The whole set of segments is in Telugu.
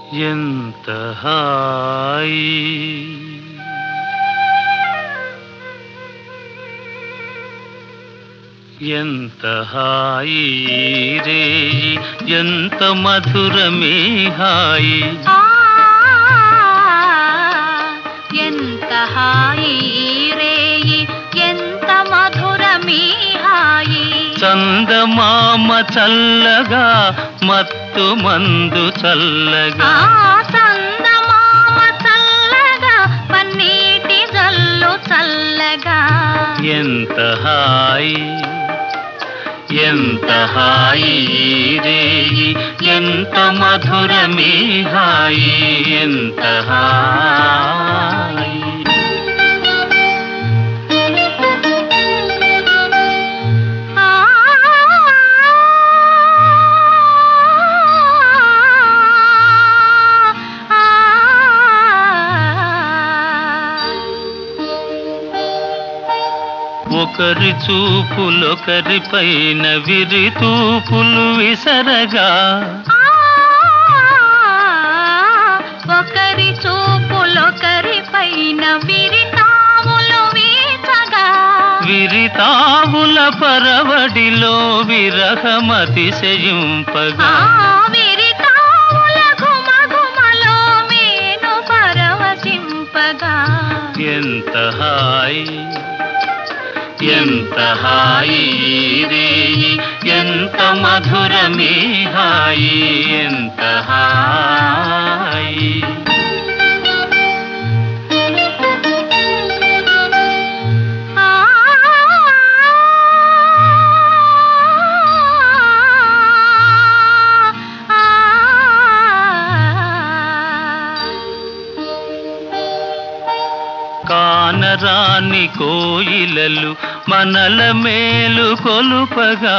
ఎంత హాయి ఎంత హాయి రే ఎంత మధురమే హాయి ఆ ఎంత హాయి రేయి ఎంత మధురమీ హాయి చందమామ చల్లగా మత్తు మందు చల్లగా ఆ చందమామ చల్లగా పన్నీటి జల్లు చల్లగా ఎంత హాయి ఎంత హాయి రే ఎంత మధురమే హాయి ఎంత హాయి ఆ ఒకరి చూపులొకరి పైన విరి తూపులు విసరగా ఒకరి చూపులొకరి పైన విరితాములు వీచగా విరితావుల పరవడిలో విరహమతి ఆ శయింపగా విరితాముల ఘుమఘుమలో మేను పరవశింపగా ఎంత హాయి ఎంత హాయి రే ఎంత మధురమే హాయి ఎంత హాయి ఆ కానరాని కోయిలలు మనల మేలు కొలుపగా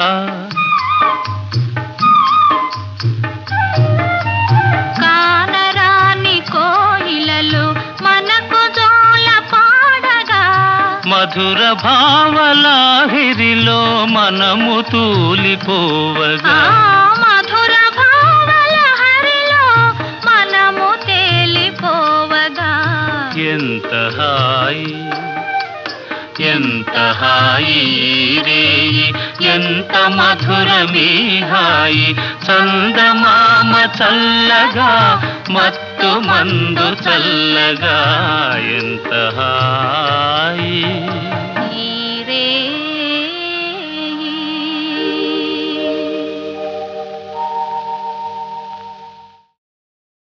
కానరాని కోయిలలు మనకు జోల పాడగా మధుర భావలాహిరిలో మనము ఆ తూలిపోవగా మధుర భావల హరిలో మనము తేలిపోవగా ఎంత హాయి ఎంత హాయి రే ఎంత మధురమే హాయి చందమామ చల్లగా మత్తు మందు చల్లగా ఎంత హాయి